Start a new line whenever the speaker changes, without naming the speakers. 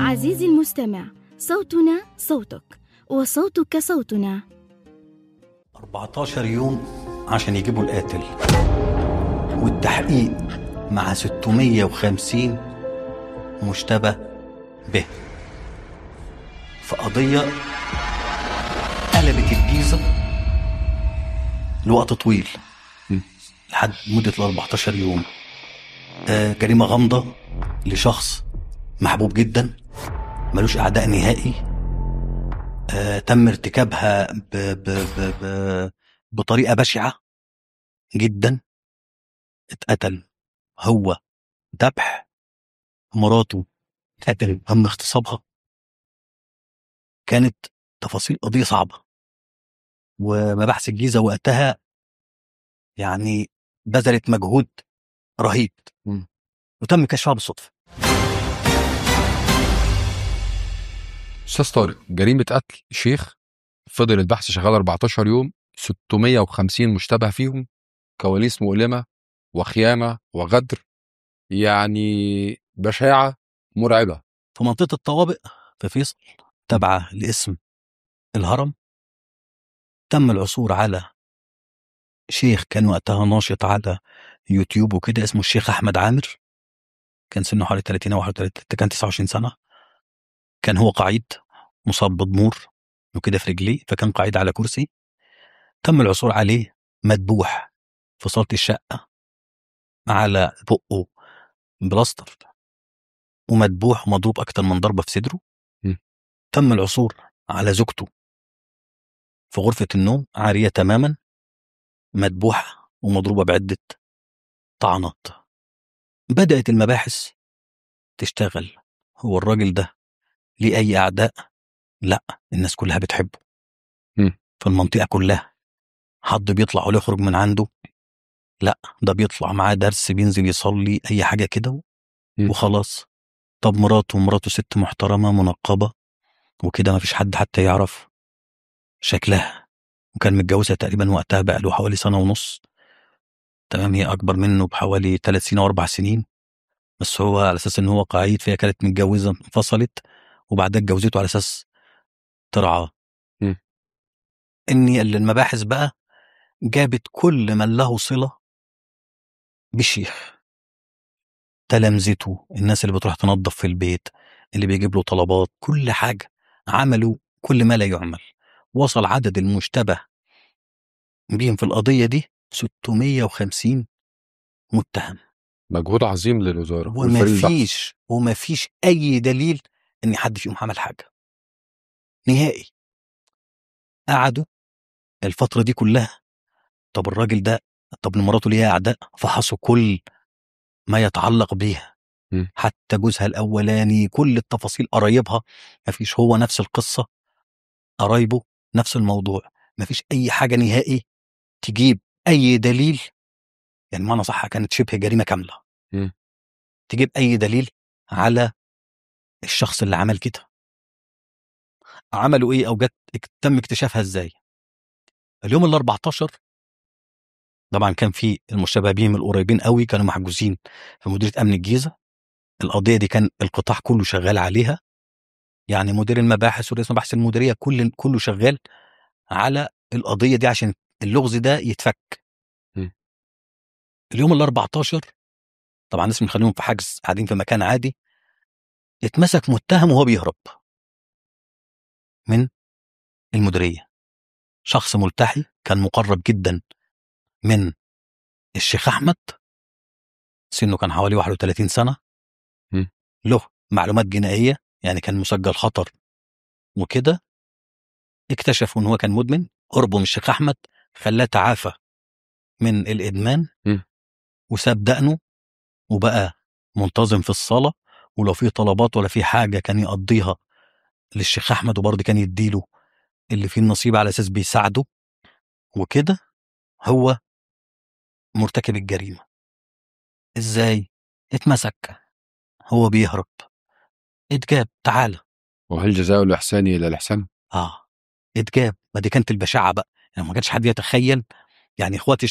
عزيزي المستمع صوتنا صوتك وصوتك صوتنا
14 يوم عشان يجيبوا القاتل والتحقيق مع 650 مشتبه به في قضية قلبت الجيزة لوقت طويل لحد مدة ال 14 يوم آه جريمة غامضة لشخص محبوب جدا ملوش أعداء نهائي آه تم ارتكابها ب ب ب ب بطريقة بشعة جدا اتقتل هو ذبح مراته اتقتل تم اغتصابها كانت تفاصيل قضية صعبة ومباحث الجيزة وقتها يعني بذلت مجهود رهيب وتم كشفها بالصدفة
استاذ طارق جريمه قتل شيخ فضل البحث شغال 14 يوم 650 مشتبه فيهم كواليس مؤلمه وخيانه وغدر يعني بشاعه مرعبه
في منطقة الطوابق في فيصل تابعة لاسم الهرم تم العثور على شيخ كان وقتها ناشط على يوتيوب وكده اسمه الشيخ أحمد عامر كان سنه حوالي 30 أو 31 كان 29 سنة كان هو قعيد مصاب بضمور وكده في رجليه فكان قاعد على كرسي تم العثور عليه مدبوح في صالة الشقة على بقه بلاستر ومدبوح ومضروب أكتر من ضربة في صدره
م.
تم العثور على زوجته في غرفة النوم عارية تماما مدبوحة ومضروبة بعدة طعنات بدأت المباحث تشتغل هو الراجل ده ليه أي أعداء؟ لا الناس كلها بتحبه
م.
في المنطقة كلها حد بيطلع ولا يخرج من عنده لا ده بيطلع معاه درس بينزل يصلي أي حاجة كده
م.
وخلاص طب مراته مراته ست محترمة منقبة وكده مفيش حد حتى يعرف شكلها وكان متجوزها تقريبا وقتها بقى له حوالي سنة ونص تمام هي أكبر منه بحوالي ثلاث سنين أو أربع سنين بس هو على أساس إن هو قعيد فهي كانت متجوزة انفصلت وبعدها اتجوزته على أساس ترعاه
م.
إني المباحث بقى جابت كل من له صلة بالشيخ تلامذته الناس اللي بتروح تنظف في البيت اللي بيجيب له طلبات كل حاجة عملوا كل ما لا يعمل وصل عدد المشتبه بيهم في القضية دي 650 متهم
مجهود عظيم للوزاره والفريق البحث.
ومفيش ومفيش أي دليل إن حد فيهم عمل حاجة نهائي قعدوا الفترة دي كلها طب الراجل ده طب مراته ليها أعداء فحصوا كل ما يتعلق بيها
م.
حتى جوزها الأولاني كل التفاصيل قرايبها مفيش هو نفس القصة قرايبه نفس الموضوع مفيش أي حاجة نهائي تجيب أي دليل يعني معنى صح كانت شبه جريمة كاملة
م.
تجيب أي دليل على الشخص اللي عمل كده عملوا ايه او جت تم اكتشافها ازاي اليوم ال 14 طبعا كان في المشتبه بيهم القريبين قوي كانوا محجوزين في مديريه امن الجيزه القضيه دي كان القطاع كله شغال عليها يعني مدير المباحث ورئيس مباحث المديريه كل كله شغال على القضيه دي عشان اللغز ده يتفك
م.
اليوم ال 14 طبعا لازم نخليهم في حجز قاعدين في مكان عادي اتمسك متهم وهو بيهرب من المديريه شخص ملتحي كان مقرب جدا من الشيخ احمد سنه كان حوالي 31 سنه
م.
له معلومات جنائيه يعني كان مسجل خطر وكده اكتشفوا ان هو كان مدمن قربه من الشيخ احمد خلاه تعافى من الادمان
م.
وساب دقنه وبقى منتظم في الصلاه ولو في طلبات ولا في حاجه كان يقضيها للشيخ احمد وبرضه كان يديله اللي فيه النصيب على اساس بيساعده وكده هو مرتكب الجريمه ازاي اتمسك هو بيهرب اتجاب تعالى
وهل جزاء الاحسان الى الاحسان
اه اتجاب ما دي كانت البشاعه بقى يعني ما كانش حد يتخيل يعني اخواتي